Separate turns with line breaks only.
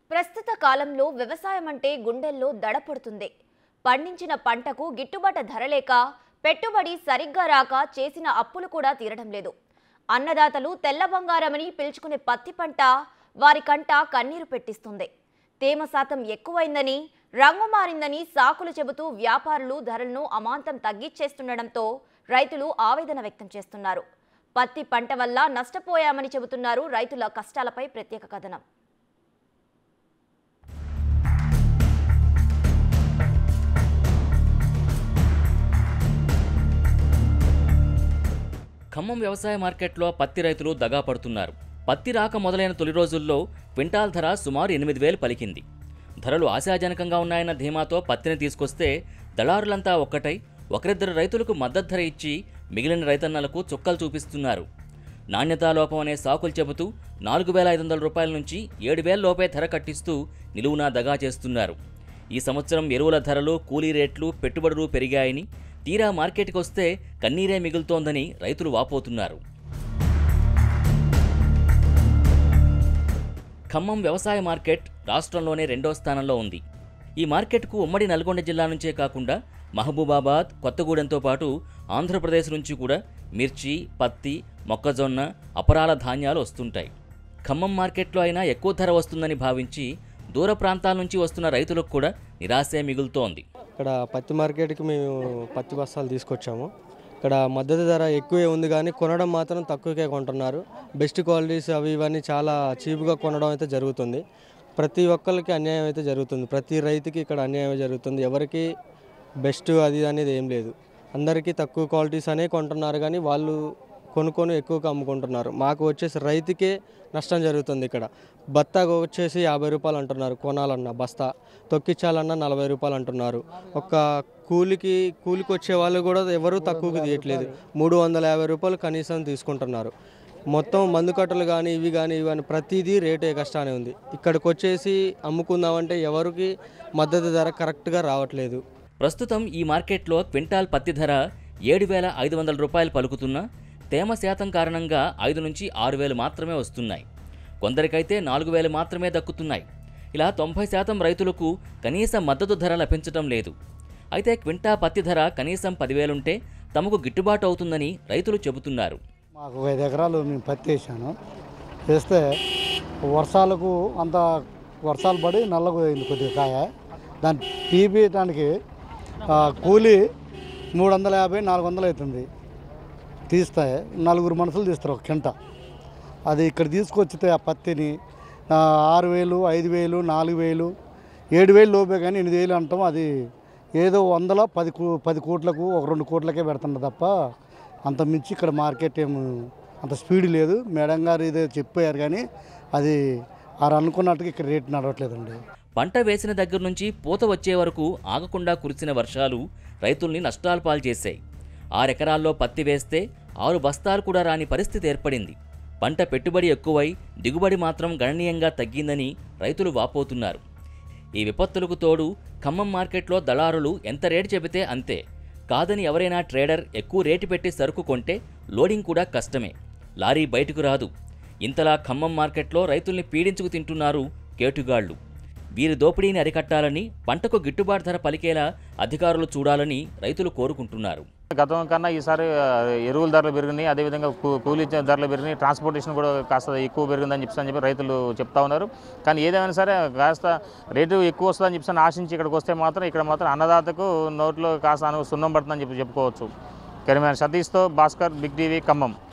ప్రస్తుత కాలంలో వ్యవసాయం అంటే గుండెల్లో దడపడుతుంది పండించిన పంటకు గిట్టుబాటు ధర లేక పెట్టుబడి సరిగ్గా రాక చేసిన అప్పులు కూడా తీరడం లేదు అన్నదాతలు తెల్ల బంగారమని పిలుచుకునే పత్తి పంట వారి కంట కన్నీరు పెట్టిస్తుంది తేమ శాతం ఎక్కువైందని రంగు మారిందని సాకులు చెబుతూ వ్యాపారులు ధరలను అమాంతం తగ్గిచ్చేస్తుండడంతో రైతులు ఆవేదన వ్యక్తం చేస్తున్నారు పత్తి పంట వల్ల నష్టపోయామని చెబుతున్నారు రైతుల కష్టాలపై ప్రత్యేక కథనం
ఖమ్మం వ్యవసాయ మార్కెట్లో పత్తి రైతులు దగా పడుతున్నారు పత్తి రాక మొదలైన తొలి రోజుల్లో క్వింటాల్ ధర సుమారు ఎనిమిది వేలు పలికింది ధరలు ఆశాజనకంగా ఉన్నాయన్న ధీమాతో పత్తిని తీసుకొస్తే దళారులంతా ఒక్కటై ఒకరిద్దరు రైతులకు మద్దతు ధర ఇచ్చి మిగిలిన రైతన్నలకు చుక్కలు చూపిస్తున్నారు నాణ్యతా లోపం అనే సాకులు చెబుతూ నాలుగు వేల ఐదు వందల రూపాయల నుంచి ఏడు వేల లోపే ధర కట్టిస్తూ నిలువునా దగా చేస్తున్నారు ఈ సంవత్సరం ఎరువుల ధరలు కూలీ రేట్లు పెట్టుబడులు పెరిగాయని తీరా మార్కెట్కి వస్తే కన్నీరే మిగులుతోందని రైతులు వాపోతున్నారు ఖమ్మం వ్యవసాయ మార్కెట్ రాష్ట్రంలోనే రెండో స్థానంలో ఉంది ఈ మార్కెట్కు ఉమ్మడి నల్గొండ జిల్లా నుంచే కాకుండా మహబూబాబాద్ కొత్తగూడెంతో పాటు ఆంధ్రప్రదేశ్ నుంచి కూడా మిర్చి పత్తి మొక్కజొన్న అపరాల ధాన్యాలు వస్తుంటాయి ఖమ్మం మార్కెట్లో అయినా ఎక్కువ ధర వస్తుందని భావించి దూర ప్రాంతాల నుంచి వస్తున్న రైతులకు కూడా నిరాశే మిగులుతోంది
ఇక్కడ పత్తి మార్కెట్కి మేము పత్తి బస్తాలు తీసుకొచ్చాము ఇక్కడ మద్దతు ధర ఎక్కువే ఉంది కానీ కొనడం మాత్రం తక్కువకే కొంటున్నారు బెస్ట్ క్వాలిటీస్ అవి ఇవన్నీ చాలా చీప్గా కొనడం అయితే జరుగుతుంది ప్రతి ఒక్కరికి అన్యాయం అయితే జరుగుతుంది ప్రతి రైతుకి ఇక్కడ అన్యాయం జరుగుతుంది ఎవరికి బెస్ట్ అది అనేది ఏం లేదు అందరికీ తక్కువ క్వాలిటీస్ అనే కొంటున్నారు కానీ వాళ్ళు కొనుక్కొని ఎక్కువగా అమ్ముకుంటున్నారు మాకు వచ్చేసి రైతుకే నష్టం జరుగుతుంది ఇక్కడ బత్తాకు వచ్చేసి యాభై రూపాయలు అంటున్నారు కొనాలన్నా బస్తా తొక్కించాలన్నా నలభై రూపాయలు అంటున్నారు ఒక కూలికి కూలికి వచ్చే వాళ్ళు కూడా ఎవరు తక్కువకి తీయట్లేదు మూడు వందల యాభై రూపాయలు కనీసం తీసుకుంటున్నారు మొత్తం మందు కట్టలు కానీ ఇవి కానీ ఇవి కానీ ప్రతిదీ రేటు కష్టానే ఉంది ఇక్కడికి వచ్చేసి అమ్ముకుందామంటే ఎవరికి మద్దతు ధర కరెక్ట్గా రావట్లేదు
ప్రస్తుతం ఈ మార్కెట్లో క్వింటాల్ పత్తి ధర ఏడు వేల ఐదు వందల రూపాయలు పలుకుతున్నా తేమ శాతం కారణంగా ఐదు నుంచి ఆరు వేలు మాత్రమే వస్తున్నాయి కొందరికైతే నాలుగు వేలు మాత్రమే దక్కుతున్నాయి ఇలా తొంభై శాతం రైతులకు కనీస మద్దతు ధర లభించడం లేదు అయితే క్వింటా పత్తి ధర కనీసం పదివేలుంటే తమకు గిట్టుబాటు అవుతుందని రైతులు చెబుతున్నారు
మాకు ఒక ఐదు ఎకరాలు మేము పత్తి వేసాను వేస్తే వర్షాలకు అంత వర్షాలు పడి నల్లగా అయింది కొద్దిగా కాయ దాన్ని తీపియటానికి ఆ, కూలి మూడు వందల యాభై నాలుగు వందలు అవుతుంది తీస్తే నలుగురు మనుషులు తీస్తారు ఒక కింట అది ఇక్కడ తీసుకొచ్చితే ఆ పత్తిని ఆ, ఆరు వేలు ఐదు వేలు నాలుగు వేలు ఏడు వేలు లోపే కానీ ఎనిమిది వేలు అంటాం అది ఏదో వందల పది కో పది కోట్లకు ఒక రెండు కోట్లకే పెడుతున్నారు తప్ప అంత మించి ఇక్కడ మార్కెట్ ఏం అంత స్పీడ్ లేదు మేడం గారు ఇదే చెప్పారు కానీ అది వారు అనుకున్నట్టుగా ఇక్కడ రేట్ నడవట్లేదండి
పంట వేసిన దగ్గర నుంచి పూత వచ్చే వరకు ఆగకుండా కురిసిన వర్షాలు రైతుల్ని నష్టాలు పాలు చేశాయి ఆరెకరాల్లో పత్తి వేస్తే ఆరు బస్తాలు కూడా రాని పరిస్థితి ఏర్పడింది పంట పెట్టుబడి ఎక్కువై దిగుబడి మాత్రం గణనీయంగా తగ్గిందని రైతులు వాపోతున్నారు ఈ విపత్తులకు తోడు ఖమ్మం మార్కెట్లో దళారులు ఎంత రేటు చెబితే అంతే కాదని ఎవరైనా ట్రేడర్ ఎక్కువ రేటు పెట్టి సరుకు కొంటే లోడింగ్ కూడా కష్టమే లారీ బయటకు రాదు ఇంతలా ఖమ్మం మార్కెట్లో రైతుల్ని పీడించుకు తింటున్నారు కేటుగాళ్లు వీరి దోపిడీని అరికట్టాలని పంటకు గిట్టుబాటు ధర పలికేలా అధికారులు చూడాలని రైతులు కోరుకుంటున్నారు
గతం కన్నా ఈసారి ఆ, ఎరువుల ధరలు పెరిగినాయి అదేవిధంగా కూ- కూలీ ధరలు పెరిగినాయి ట్రాన్స్పోర్టేషన్ కూడా కాస్త ఎక్కువ పెరిగిందని చెప్పి అని చెప్పి రైతులు చెప్తా ఉన్నారు కానీ ఏదేమైనా సరే కాస్త రేటు ఎక్కువ వస్తుందని చెప్పి అని ఆశించి ఇక్కడికి వస్తే మాత్రం ఇక్కడ మాత్రం అన్నదాతకు నోట్లో కాస్త అను సున్నం పడుతుందని చెప్పి చెప్పుకోవచ్చు కెమెరా సతీష్తో భాస్కర్ బిగ్ టీవీ ఖమ్మం